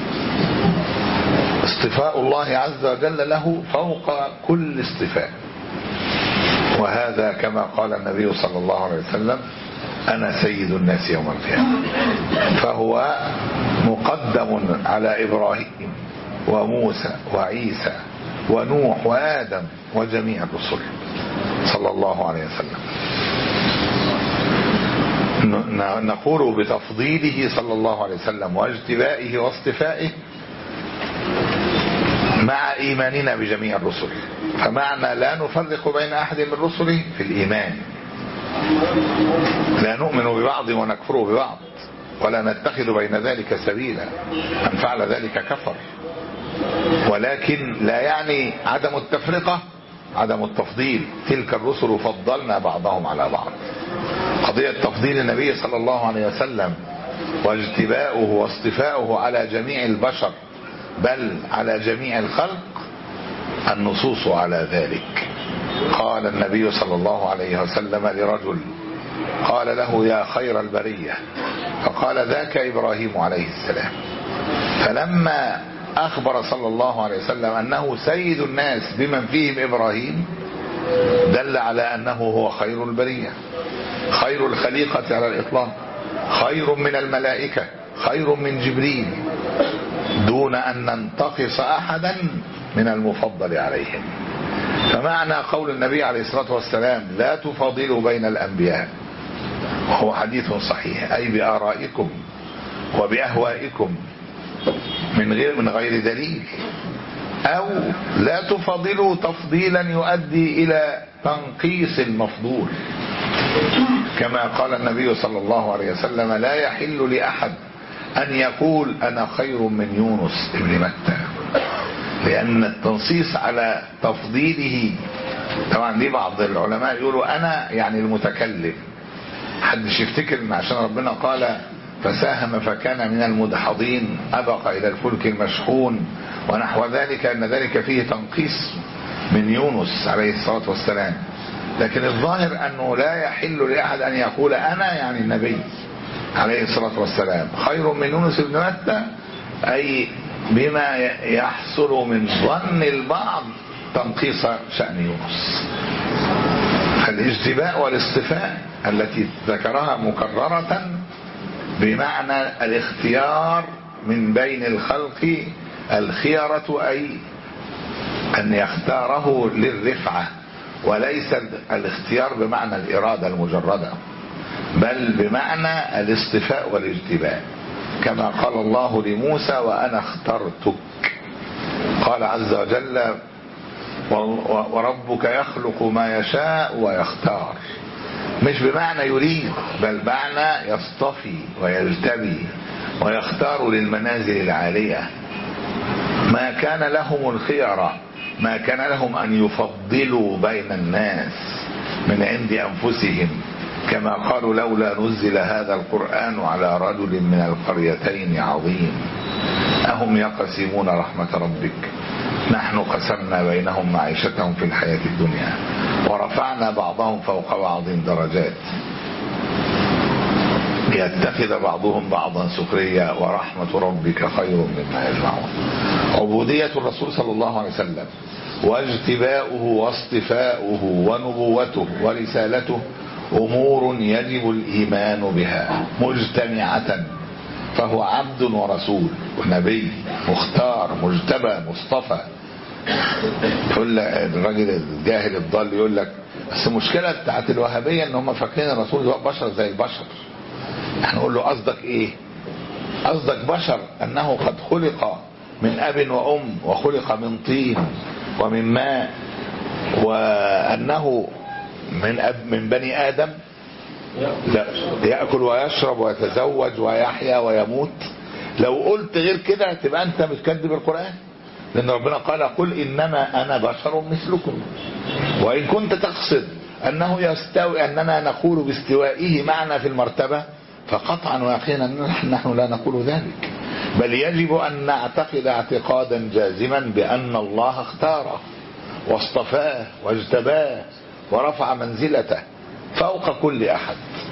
اصطفاء الله عز وجل له فوق كل اصطفاء وهذا كما قال النبي صلى الله عليه وسلم أنا سيد الناس يوم القيامة فهو مقدم على إبراهيم وموسى وعيسى ونوح وآدم وجميع الرسل صلى الله عليه وسلم نقول بتفضيله صلى الله عليه وسلم واجتبائه واصطفائه مع إيماننا بجميع الرسل فمعنى لا نفرق بين أحد من رسله في الإيمان لا نؤمن ببعض ونكفر ببعض ولا نتخذ بين ذلك سبيلا من فعل ذلك كفر ولكن لا يعني عدم التفرقة عدم التفضيل تلك الرسل فضلنا بعضهم على بعض قضية تفضيل النبي صلى الله عليه وسلم واجتباؤه واصطفاؤه على جميع البشر بل على جميع الخلق النصوص على ذلك قال النبي صلى الله عليه وسلم لرجل قال له يا خير البرية فقال ذاك إبراهيم عليه السلام فلما أخبر صلى الله عليه وسلم أنه سيد الناس بمن فيهم إبراهيم دل على أنه هو خير البرية خير الخليقة على الإطلاق خير من الملائكة خير من جبريل دون أن ننتقص أحدا من المفضل عليهم فمعنى قول النبي عليه الصلاة والسلام لا تفاضلوا بين الأنبياء وهو حديث صحيح أي بآرائكم وبأهوائكم من غير من غير دليل أو لا تفاضلوا تفضيلا يؤدي إلى تنقيص المفضول كما قال النبي صلى الله عليه وسلم لا يحل لأحد أن يقول أنا خير من يونس ابن متى لأن التنصيص على تفضيله طبعا دي بعض العلماء يقولوا أنا يعني المتكلم حدش يفتكر ان عشان ربنا قال فساهم فكان من المدحضين أبق إلى الفلك المشحون ونحو ذلك أن ذلك فيه تنقيص من يونس عليه الصلاة والسلام لكن الظاهر أنه لا يحل لأحد أن يقول أنا يعني النبي عليه الصلاة والسلام خير من يونس بن متى أي بما يحصل من ظن البعض تنقيص شأن يونس الاجتباء والاصطفاء التي ذكرها مكررة بمعنى الاختيار من بين الخلق الخيرة أي أن يختاره للرفعة وليس الاختيار بمعنى الإرادة المجردة بل بمعنى الاصطفاء والاجتباء كما قال الله لموسى وأنا اخترتك قال عز وجل وربك يخلق ما يشاء ويختار مش بمعنى يريد بل معنى يصطفي ويجتبي ويختار للمنازل العالية ما كان لهم الخيرة ما كان لهم أن يفضلوا بين الناس من عند أنفسهم كما قالوا لولا نزل هذا القرآن على رجل من القريتين عظيم أهم يقسمون رحمة ربك نحن قسمنا بينهم معيشتهم في الحياة الدنيا ورفعنا بعضهم فوق بعض درجات ليتخذ بعضهم بعضا سخريا ورحمة ربك خير مما يجمعون عبودية الرسول صلى الله عليه وسلم واجتباؤه واصطفاؤه ونبوته ورسالته أمور يجب الإيمان بها مجتمعة فهو عبد ورسول ونبي مختار مجتبى مصطفى يقول الراجل الجاهل الضال يقول لك بس المشكلة بتاعت الوهابية ان هم فاكرين الرسول ده بشر زي البشر احنا نقول له قصدك ايه قصدك بشر انه قد خلق من اب وام وخلق من طين ومن ماء وانه من أب من بني ادم لا ياكل ويشرب ويتزوج ويحيا ويموت لو قلت غير كده تبقى انت بتكذب القران لان ربنا قال قل انما انا بشر مثلكم وان كنت تقصد انه يستوي اننا نقول باستوائه معنا في المرتبه فقطعا ويقينا نحن لا نقول ذلك بل يجب ان نعتقد اعتقادا جازما بان الله اختاره واصطفاه واجتباه ورفع منزلته فوق كل احد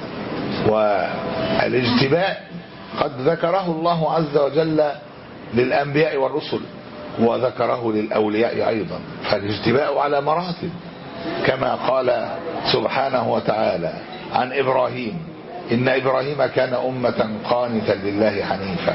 والاجتباء قد ذكره الله عز وجل للانبياء والرسل وذكره للاولياء ايضا فالاجتباء على مراتب كما قال سبحانه وتعالى عن ابراهيم ان ابراهيم كان امه قانتا لله حنيفا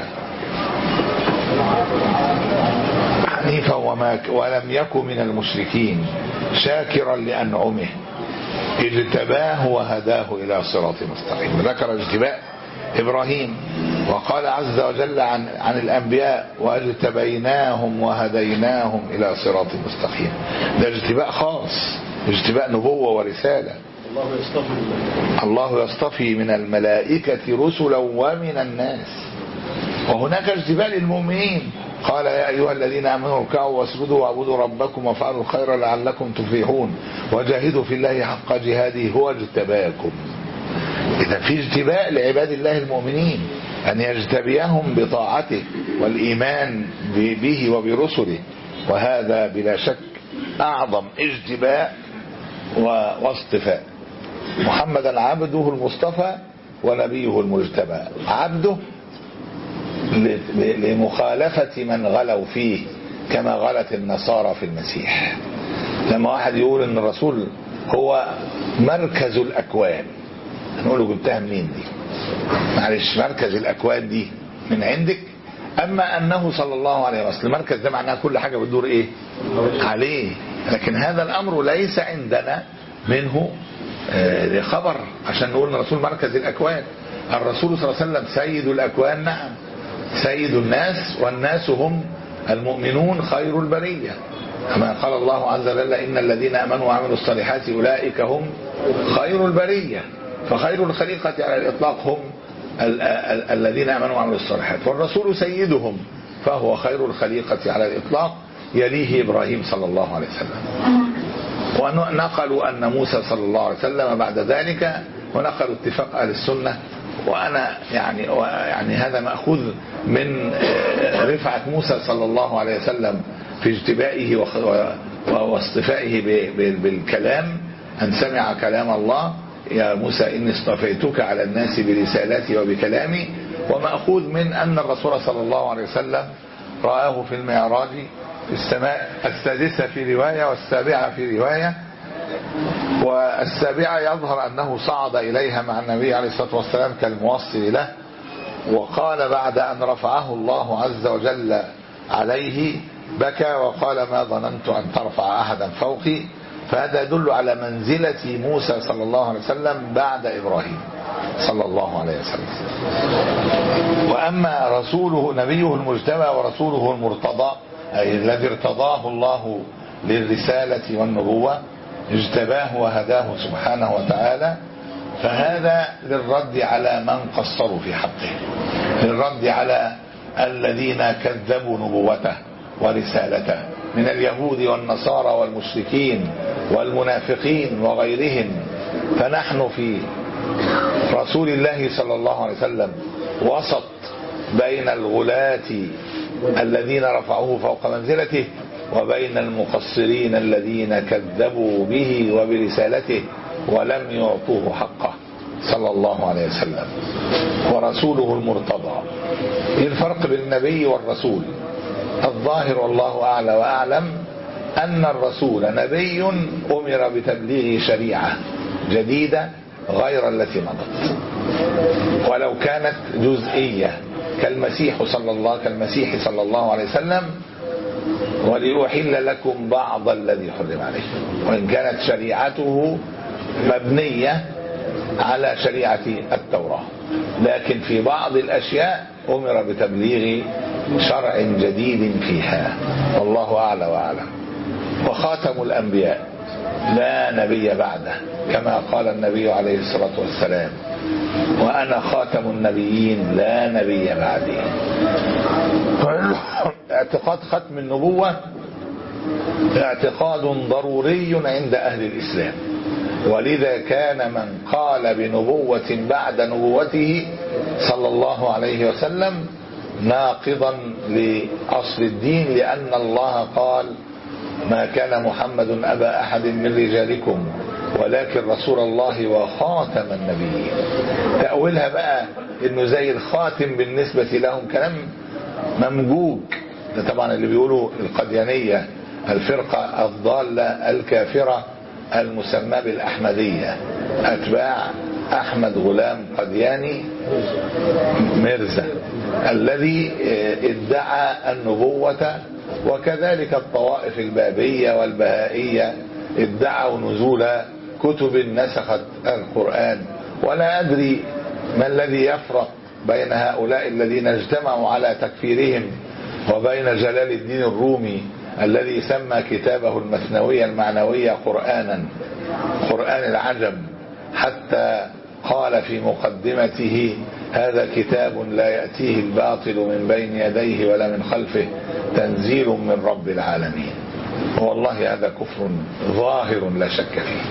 حنيفا وما ولم يكن من المشركين شاكرا لانعمه اجتباه وهداه الى صراط مستقيم ذكر اجتباء ابراهيم وقال عز وجل عن عن الانبياء واجتبيناهم وهديناهم الى صراط مستقيم ده اجتباء خاص اجتباء نبوه ورساله
الله يصطفي
الله يصطفي من الملائكه رسلا ومن الناس وهناك اجتباء للمؤمنين قال يا أيها الذين آمنوا اركعوا واسجدوا واعبدوا ربكم وافعلوا الخير لعلكم تفلحون وجاهدوا في الله حق جهاده هو اجتباكم إذا في اجتباء لعباد الله المؤمنين أن يجتبيهم بطاعته والإيمان به وبرسله وهذا بلا شك أعظم اجتباء واصطفاء محمدا عبده المصطفى ونبيه المجتبى عبده لمخالفة من غلوا فيه كما غلت النصارى في المسيح لما واحد يقول ان الرسول هو مركز الاكوان هنقول له جبتها منين دي معلش مركز الاكوان دي من عندك اما انه صلى الله عليه وسلم المركز ده معناه كل حاجه بتدور ايه عليه لكن هذا الامر ليس عندنا منه آه خبر عشان نقول ان الرسول مركز الاكوان الرسول صلى الله عليه وسلم سيد الاكوان نعم سيد الناس والناس هم المؤمنون خير البرية كما قال الله عز وجل إن الذين أمنوا وعملوا الصالحات أولئك هم خير البرية فخير الخليقة على الإطلاق هم ال ال الذين أمنوا وعملوا الصالحات والرسول سيدهم فهو خير الخليقة على الإطلاق يليه إبراهيم صلى الله عليه وسلم ونقلوا أن موسى صلى الله عليه وسلم بعد ذلك ونقلوا اتفاق أهل السنة وأنا يعني يعني هذا مأخوذ من رفعة موسى صلى الله عليه وسلم في اجتبائه واصطفائه بالكلام أن سمع كلام الله يا موسى إني اصطفيتك على الناس برسالتي وبكلامي ومأخوذ من أن الرسول صلى الله عليه وسلم رآه في المعراج في السماء السادسة في رواية والسابعة في رواية والسابعة يظهر أنه صعد إليها مع النبي عليه الصلاة والسلام كالموصل له وقال بعد أن رفعه الله عز وجل عليه بكى وقال ما ظننت أن ترفع أحدا فوقي فهذا يدل على منزلة موسى صلى الله عليه وسلم بعد إبراهيم صلى الله عليه وسلم وأما رسوله نبيه المجتبى ورسوله المرتضى أي الذي ارتضاه الله للرسالة والنبوة اجتباه وهداه سبحانه وتعالى فهذا للرد على من قصروا في حقه للرد على الذين كذبوا نبوته ورسالته من اليهود والنصارى والمشركين والمنافقين وغيرهم فنحن في رسول الله صلى الله عليه وسلم وسط بين الغلاة الذين رفعوه فوق منزلته وبين المقصرين الذين كذبوا به وبرسالته ولم يعطوه حقه صلى الله عليه وسلم ورسوله المرتضى ايه الفرق بين النبي والرسول الظاهر والله أعلى وأعلم أن الرسول نبي أمر بتبليغ شريعة جديدة غير التي مضت ولو كانت جزئية كالمسيح صلى الله كالمسيح صلى الله عليه وسلم وليحل لكم بعض الذي حرم عليكم وإن كانت شريعته مبنية على شريعة التوراة لكن في بعض الأشياء أمر بتبليغ شرع جديد فيها والله أعلى وأعلم وخاتم الأنبياء لا نبي بعده كما قال النبي عليه الصلاة والسلام وأنا خاتم النبيين لا نبي بعدي اعتقاد ختم النبوة اعتقاد ضروري عند أهل الإسلام ولذا كان من قال بنبوة بعد نبوته صلى الله عليه وسلم ناقضا لأصل الدين لأن الله قال ما كان محمد أبا أحد من رجالكم ولكن رسول الله وخاتم النبيين تأولها بقى انه زي الخاتم بالنسبة لهم كلام ممجوج ده طبعا اللي بيقولوا القديانية الفرقة الضالة الكافرة المسمى بالأحمدية أتباع أحمد غلام قدياني مرزا الذي ادعى النبوة وكذلك الطوائف البابية والبهائية ادعوا نزول كتب نسخت القرآن ولا أدري ما الذي يفرق بين هؤلاء الذين اجتمعوا على تكفيرهم وبين جلال الدين الرومي الذي سمى كتابه المثنوية المعنوية قرآنا قرآن العجم حتى قال في مقدمته هذا كتاب لا يأتيه الباطل من بين يديه ولا من خلفه تنزيل من رب العالمين والله هذا كفر ظاهر لا شك فيه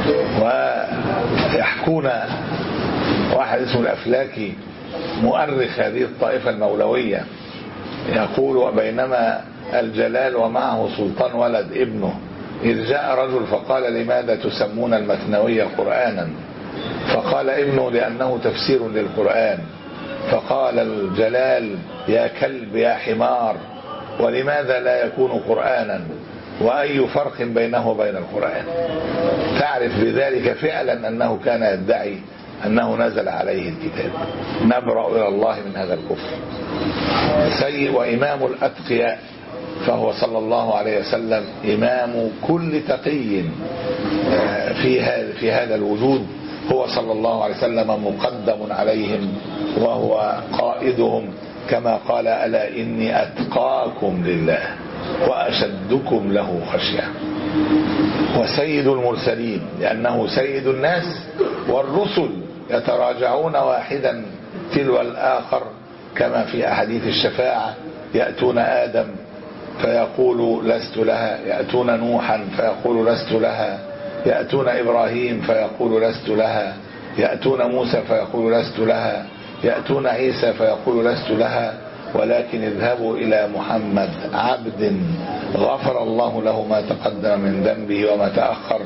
ويحكون واحد اسمه الأفلاكي مؤرخ هذه الطائفة المولوية يقول بينما الجلال ومعه سلطان ولد ابنه إذ جاء رجل فقال لماذا تسمون المثنوية قرآنا فقال ابنه لأنه تفسير للقرآن فقال الجلال يا كلب يا حمار ولماذا لا يكون قرآنا وأي فرق بينه وبين القرآن تعرف بذلك فعلا أنه كان يدعي أنه نزل عليه الكتاب نبرأ إلى الله من هذا الكفر سيء وإمام الأتقياء فهو صلى الله عليه وسلم إمام كل تقي في هذا في هذا الوجود هو صلى الله عليه وسلم مقدم عليهم وهو قائدهم كما قال ألا إني أتقاكم لله وأشدكم له خشية وسيد المرسلين لأنه سيد الناس والرسل يتراجعون واحدا تلو الآخر كما في أحاديث الشفاعة يأتون آدم فيقول لست لها يأتون نوحا فيقول لست لها يأتون إبراهيم فيقول لست لها يأتون موسى فيقول لست لها يأتون عيسى فيقول لست لها ولكن اذهبوا إلى محمد عبد غفر الله له ما تقدم من ذنبه وما تأخر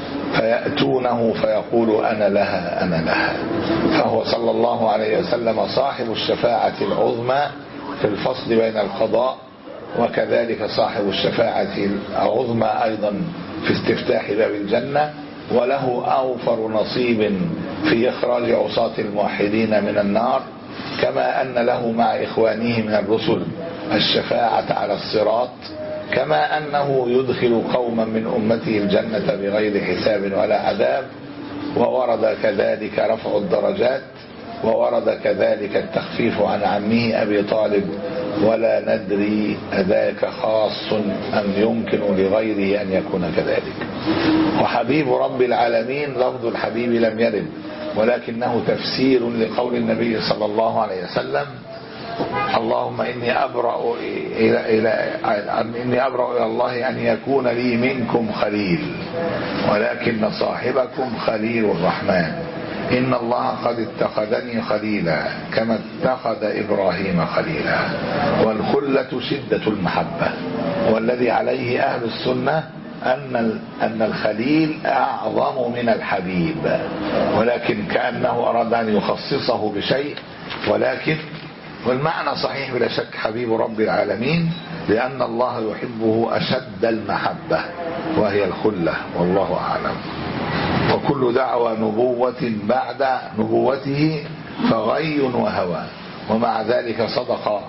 فيأتونه فيقول أنا لها أنا لها فهو صلى الله عليه وسلم صاحب الشفاعة العظمى في الفصل بين القضاء وكذلك صاحب الشفاعة العظمى أيضا في استفتاح باب الجنة وله أوفر نصيب في إخراج عصاة الموحدين من النار كما أن له مع إخوانه من الرسل الشفاعة على الصراط كما أنه يدخل قوما من أمته الجنة بغير حساب ولا عذاب وورد كذلك رفع الدرجات وورد كذلك التخفيف عن عمه أبي طالب ولا ندري أذاك خاص أم يمكن لغيره أن يكون كذلك وحبيب رب العالمين لفظ الحبيب لم يرد ولكنه تفسير لقول النبي صلى الله عليه وسلم اللهم إني أبرأ إلى, إلى إني أبرأ إلى الله أن يكون لي منكم خليل ولكن صاحبكم خليل الرحمن إن الله قد اتخذني خليلا كما اتخذ إبراهيم خليلا والخلة شدة المحبة والذي عليه أهل السنة أن أن الخليل أعظم من الحبيب ولكن كأنه أراد أن يخصصه بشيء ولكن والمعنى صحيح بلا شك حبيب رب العالمين لأن الله يحبه أشد المحبة وهي الخلة والله أعلم وكل دعوى نبوة بعد نبوته فغي وهوى ومع ذلك صدق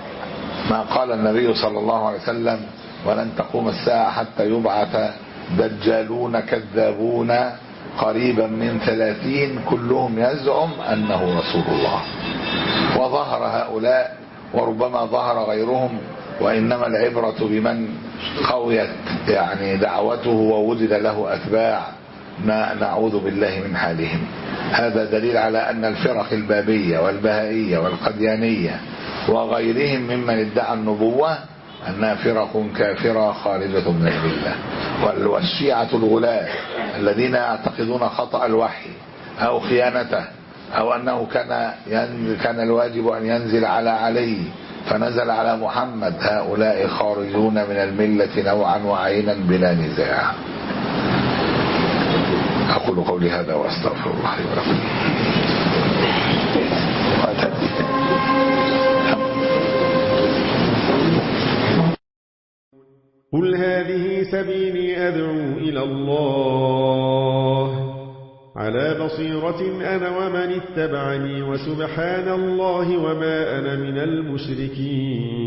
ما قال النبي صلى الله عليه وسلم ولن تقوم الساعة حتى يبعث دجالون كذابون قريبا من ثلاثين كلهم يزعم أنه رسول الله وظهر هؤلاء وربما ظهر غيرهم وإنما العبرة بمن قويت يعني دعوته ووجد له أتباع نعوذ بالله من حالهم هذا دليل على أن الفرق البابية والبهائية والقديانية وغيرهم ممن ادعى النبوة أنها فرق كافرة خارجة من الملة والشيعة الغلاة الذين يعتقدون خطأ الوحي أو خيانته أو أنه كان كان الواجب أن ينزل على علي فنزل على محمد هؤلاء خارجون من الملة نوعا وعينا بلا نزاع أقول قولي هذا وأستغفر الله لي ولكم
قل هذه سبيلي أدعو إلى الله على بصيرة أنا ومن اتبعني وسبحان الله وما أنا من المشركين